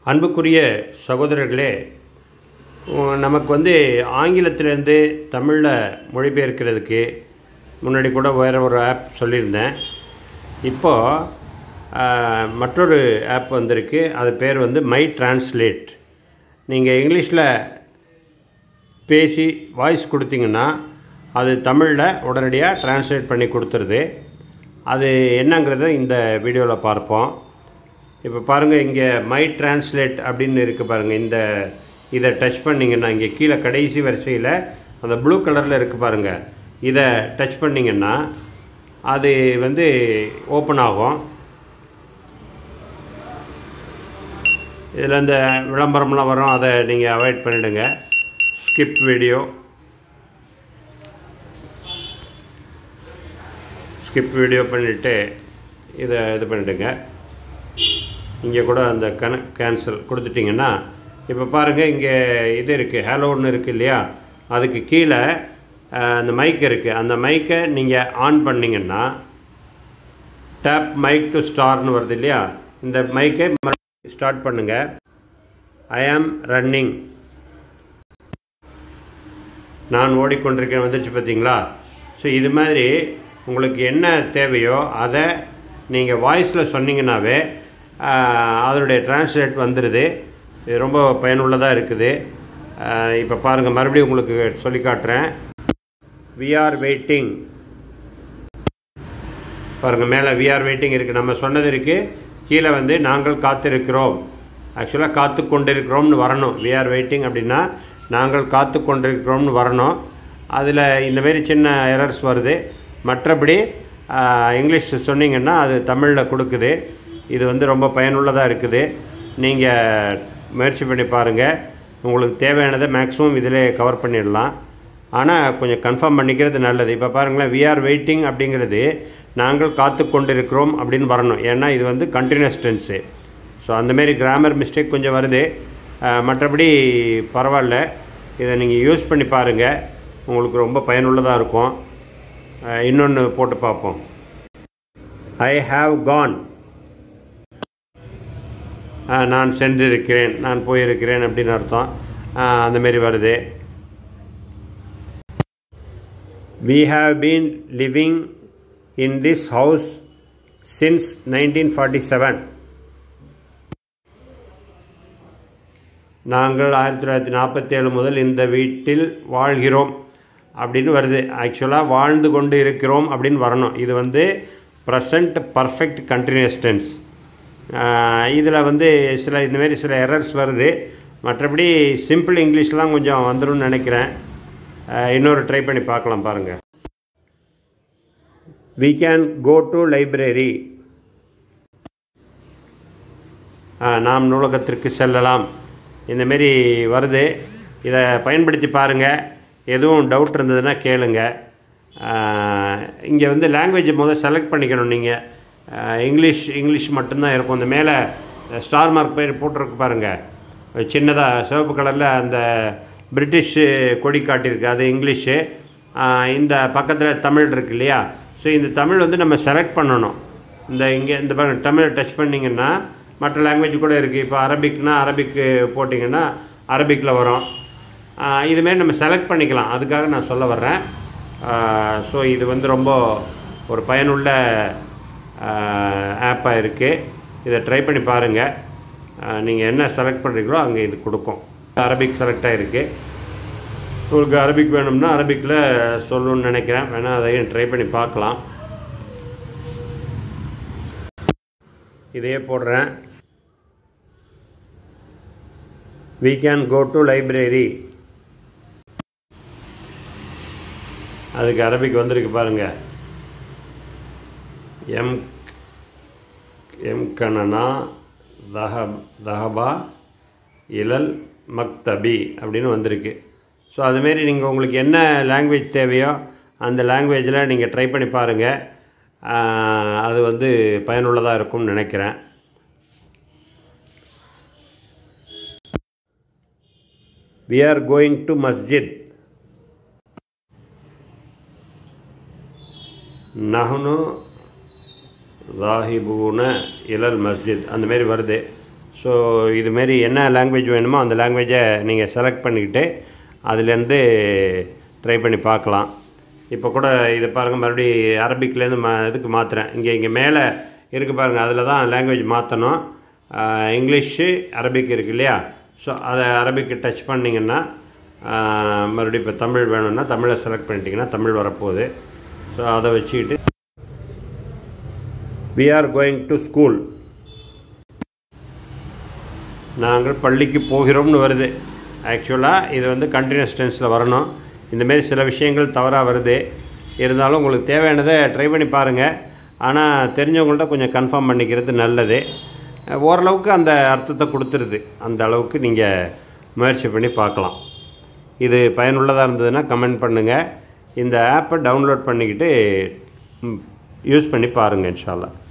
அன்புக்குரிய சகோதரர்களே உ- நமக்கு வந்து ஆங்கிலத்திலேருந்து தமிழில் மொழிபெயர்க்கிறதுக்கு முன்னாடி கூட வேறு ஒரு ஆப் சொல்லியிருந்தேன் இப்போது மற்றொரு ஆப் வந்திருக்கு அது பேர் வந்து மை டிரான்ஸ்லேட் நீங்கள் இங்கிலீஷில் பேசி வாய்ஸ் கொடுத்தீங்கன்னா அது தமிழில் உடனடியாக டிரான்ஸ்லேட் பண்ணி கொடுத்துருது அது என்னங்கிறத இந்த வீடியோவில் பார்ப்போம் இப்போ பாருங்கள் இங்கே மை டிரான்ஸ்லேட் அப்படின்னு இருக்குது பாருங்கள் இந்த இதை டச் பண்ணிங்கன்னா இங்கே கீழே கடைசி வரிசையில் அந்த ப்ளூ கலரில் இருக்குது பாருங்கள் இதை டச் பண்ணிங்கன்னா அது வந்து ஓப்பன் ஆகும் இதில் இந்த விளம்பரம்லாம் வரும் அதை நீங்கள் அவாய்ட் பண்ணிவிடுங்க ஸ்கிப் வீடியோ ஸ்கிப் வீடியோ பண்ணிவிட்டு இதை இது பண்ணிவிடுங்க இங்கே கூட அந்த கன கேன்சல் கொடுத்துட்டிங்கன்னா இப்போ பாருங்கள் இங்கே இது இருக்குது ஹேலோன்னு இருக்குது இல்லையா அதுக்கு கீழே அஹ், அந்த மைக் இருக்குது அந்த மைக்கை நீங்கள் ஆன் பண்ணிங்கன்னா டேப் மைக் டு ஸ்டார்னு வருது இல்லையா இந்த மைக்கை ஸ்டார்ட் பண்ணுங்கள் ஐ ஆம் ரன்னிங் நான் ஓடிக்கொண்டிருக்கேன் வந்துருச்சு பார்த்தீங்களா ஸோ இது மாதிரி உங்களுக்கு என்ன தேவையோ அதை நீங்கள் வாய்ஸில் சொன்னீங்கன்னாவே ஆஹ், அதனுடைய டிரான்ஸ்லேட் வந்துடுது இது ரொம்ப பயனுள்ளதாக இருக்குது இப்போ பாருங்கள் மறுபடியும் உங்களுக்கு சொல்லி காட்டுறேன் வி ஆர் வெயிட்டிங் பாருங்கள் மேலே விஆர் வெயிட்டிங் இருக்குது நம்ம சொன்னது இருக்குது கீழே வந்து நாங்கள் காத்திருக்கிறோம் ஆக்சுவலாக காத்து கொண்டிருக்கிறோம்னு வரணும் விஆர் வெயிட்டிங் அப்படின்னா நாங்கள் காத்து கொண்டிருக்கிறோம்னு வரணும் அதில் இந்த மாதிரி சின்ன எரர்ஸ் வருது மற்றபடி ஆஹ், இங்கிலீஷ் சொன்னீங்கன்னா அது தமிழில் கொடுக்குது இது வந்து ரொம்ப பயனுள்ளதாக இருக்குது நீங்கள் முயற்சி பண்ணி பாருங்கள் உங்களுக்கு தேவையானதை மேக்ஸிமம் இதிலே கவர் பண்ணிடலாம் ஆனால் கொஞ்சம் கன்ஃபார்ம் பண்ணிக்கிறது நல்லது இப்போ பாருங்களேன் வி ஆர் வெயிட்டிங் அப்படிங்கிறது நாங்கள் காத்து கொண்டிருக்கிறோம் அப்படின்னு வரணும் ஏன்னா இது வந்து கண்டினியூஸ் டென்ஸு ஸோ அந்தமாரி கிராமர் மிஸ்டேக் கொஞ்சம் வருது அஹ், மற்றபடி பரவாயில்ல இதை நீங்கள் யூஸ் பண்ணி பாருங்கள் உங்களுக்கு ரொம்ப பயனுள்ளதாக இருக்கும் இன்னொன்று போட்டு பார்ப்போம் ஐ ஹாவ் கான் நான் சென்றிருக்கிறேன் நான் போயிருக்கிறேன் அப்படின்னு அர்த்தம் அஹ், அந்த மாதிரி வருது We have been living in this house since 1947. நாங்கள் ஆயிரத்தி தொள்ளாயிரத்தி நாற்பத்தேழு முதல் இந்த வீட்டில் வாழ்கிறோம் அப்படின்னு வருது ஆக்சுவலாக வாழ்ந்து கொண்டு இருக்கிறோம் அப்படின்னு வரணும் இது வந்து ப்ரெசண்ட் பர்ஃபெக்ட் கண்டினியூஸ் டென்ஸ் இதில் வந்து சில இந்தமாரி சில எரர்ஸ் வருது மற்றபடி சிம்பிள் இங்கிலீஷ்லாம் கொஞ்சம் வந்துரும்னு நினைக்கிறேன் அஹ், இன்னொரு ட்ரை பண்ணி பார்க்கலாம் பாருங்கள் we can go to library நாம் நூலகத்திற்கு செல்லலாம் இந்தமாரி வருது இதை பயன்படுத்தி பாருங்கள் எதுவும் டவுட் இருந்ததுன்னா கேளுங்க இங்கே வந்து லாங்குவேஜ் முதல் செலக்ட் பண்ணிக்கணும் நீங்கள் இங்கிலீஷ் இங்கிலீஷ் மட்டும்தான் இருக்கும் இந்த மேலே ஸ்டார் மார்க் பேர் போட்டிருக்கு பாருங்கள் சின்னதாக சிவப்பு கலரில் அந்த பிரிட்டிஷ் கொடி காட்டியிருக்கு அது இங்கிலீஷு ஆஹ் இந்த பக்கத்தில் தமிழ் இருக்கு இல்லையா ஸோ இந்த தமிழ் வந்து நம்ம செலக்ட் பண்ணணும் இந்த இங்கே இந்த பாருங்க தமிழ் டச் பண்ணிங்கன்னா மற்ற லாங்குவேஜ் கூட இருக்குது இப்போ அரபிக்னா அரபிக்கு போட்டிங்கன்னா அரபிக்கில் வரும் ஆஹ் இதுமாரி நம்ம செலக்ட் பண்ணிக்கலாம் அதுக்காக நான் சொல்ல வர்றேன் ஸோ இது வந்து ரொம்ப ஒரு பயனுள்ள ஆப்பாக இருக்குது இதை ட்ரை பண்ணி பாருங்கள் நீங்கள் என்ன செலக்ட் பண்ணுறீங்களோ அங்கே இது கொடுக்கும் அரபிக் செலக்ட் ஆகிருக்கு உங்களுக்கு அரபிக் வேணும்னா அரபிக்கில் சொல்லணும்னு நினைக்கிறேன் வேணால் அதையும் ட்ரை பண்ணி பார்க்கலாம் இதையே போடுறேன் we can go to library அதுக்கு அரபிக் வந்திருக்கு பாருங்க எம் எம் கணனா தஹப் தஹபா இலல் மக்தபி அப்படின்னு வந்திருக்கு ஸோ அதுமாரி நீங்கள் உங்களுக்கு என்ன லாங்குவேஜ் தேவையோ அந்த லாங்குவேஜில் நீங்கள் ட்ரை பண்ணி பாருங்கள் அது வந்து பயனுள்ளதாக இருக்கும்னு நினைக்கிறேன் we are going to masjid நஹ்னு ராஹிபூன இலல் மஸ்ஜித் அந்த மாதிரி வருது ஸோ இதுமாரி என்ன லாங்குவேஜ் வேணுமோ அந்த லாங்குவேஜை நீங்கள் செலக்ட் பண்ணிக்கிட்டு அதுலேருந்து ட்ரை பண்ணி பார்க்கலாம் இப்போ கூட இது பாருங்கள் மறுபடியும் அரபிக்லேருந்து மா இதுக்கு மாற்றுறேன் இங்கே இங்கே மேலே இருக்குது பாருங்கள் அதில் தான் லாங்குவேஜ் மாற்றணும் இங்கிலீஷு அரபிக் இருக்கு இல்லையா ஸோ அதை அரபிக்கு டச் பண்ணிங்கன்னா ஆஹ், மறுபடியும் இப்போ தமிழ் வேணும்னா தமிழை செலக்ட் பண்ணிட்டீங்கன்னா தமிழ் வரப்போகுது ஸோ அதை வச்சுக்கிட்டு we are going to school நாங்கள் பள்ளிக்கு போகிறோம்னு வருது ஆக்சுவலாக இது வந்து கண்டினியூஸ் டென்ஸில் வரணும் இந்தமாரி சில விஷயங்கள் தவறாக வருது இருந்தாலும் உங்களுக்கு தேவையானதை ட்ரை பண்ணி பாருங்கள் ஆனால் தெரிஞ்சவங்கள்ட்ட கொஞ்சம் கன்ஃபார்ம் பண்ணிக்கிறது நல்லது ஓரளவுக்கு அந்த அர்த்தத்தை கொடுத்துருது அந்த அளவுக்கு நீங்கள் முயற்சி பண்ணி பார்க்கலாம் இது பயனுள்ளதாக இருந்ததுன்னா கமெண்ட் பண்ணுங்கள் இந்த ஆப்பை டவுன்லோட் பண்ணிக்கிட்டு யூஸ் பண்ணி பாருங்கள் இன்ஷால்லா